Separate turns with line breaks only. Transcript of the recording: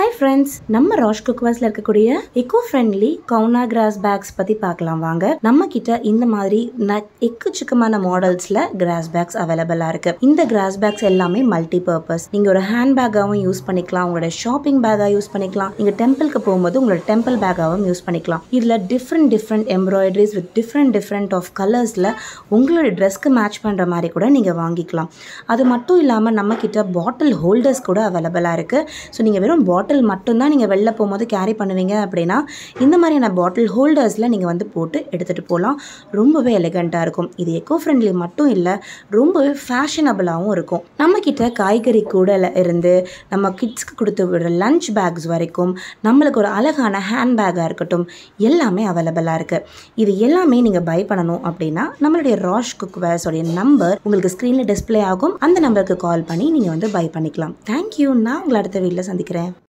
hi friends நம்ம ராஷ் குக்வாஸ்ல இருக்கக்கூடிய எக்கோ ஃப்ரெண்ட்லி கவுனா கிராஸ் பேக்ஸ் பத்தி பார்க்கலாம் வாங்க நம்ம கிட்ட இந்த மாதிரி ந- எக்கச்சக்கமான மாடல்ஸ்ல கிராஸ் பேக்ஸ் அவைலபிளா இருக்கு இந்த கிராஸ் பேக்ஸ் எல்லாமே மல்டி பர்பஸ் நீங்க ஒரு ஹேண்ட் பேக்காகவும் யூஸ் பண்ணிக்கலாம் உங்களோட ஷாப்பிங் பேக்கா யூஸ் பண்ணிக்கலாம் நீங்க டெம்பிளுக்கு போகும்போது உங்களோட டெம்பிள் பேக்காகவும் யூஸ் பண்ணிக்கலாம் இதுல different different embroideries with different different of கலர்ஸ்ல உங்களோட ட்ரெஸ்க்கு மேட்ச் பண்ற மாதிரி கூட நீங்க வாங்கிக்கலாம் அது மட்டும் இல்லாம நம்ம கிட்ட பாட்டில் ஹோல்டர்ஸ் கூட அவைலபிளா இருக்கு ஸோ நீங்கள் வெறும் பாட்டில் மட்டும்தான் நீங்கள் வெளில போகும்போது கேரி பண்ணுவீங்க அப்படின்னா இந்த மாதிரியான பாட்டில் ஹோல்டர்ஸில் நீங்கள் வந்து போட்டு எடுத்துகிட்டு போகலாம் ரொம்பவே எலிகண்ட்டாக இருக்கும் இது எக்கோ ஃப்ரெண்ட்லி மட்டும் இல்லை ரொம்பவே ஃபேஷனபிளாகவும் இருக்கும் நம்ம கிட்ட காய்கறி கூடையில் இருந்து நம்ம கிட்ஸ்க்கு கொடுத்து விடுற லஞ்ச் பேக்ஸ் வரைக்கும் நம்மளுக்கு ஒரு அழகான ஹேண்ட் பேக்காக இருக்கட்டும் எல்லாமே அவைலபிளாக இருக்குது இது எல்லாமே நீங்கள் பை பண்ணணும் அப்படின்னா நம்மளுடைய ராஷ் குக்வேர்ஸோடைய நம்பர் உங்களுக்கு ஸ்க்ரீனில் டிஸ்ப்ளே ஆகும் அந்த நம்பருக்கு கால் பண்ணி நீங்கள் வந்து பை பண்ணிக்கலாம் தேங்க்யூ நான் உங்களை அடுத்த வீட்டில் சந்திக்கிறேன்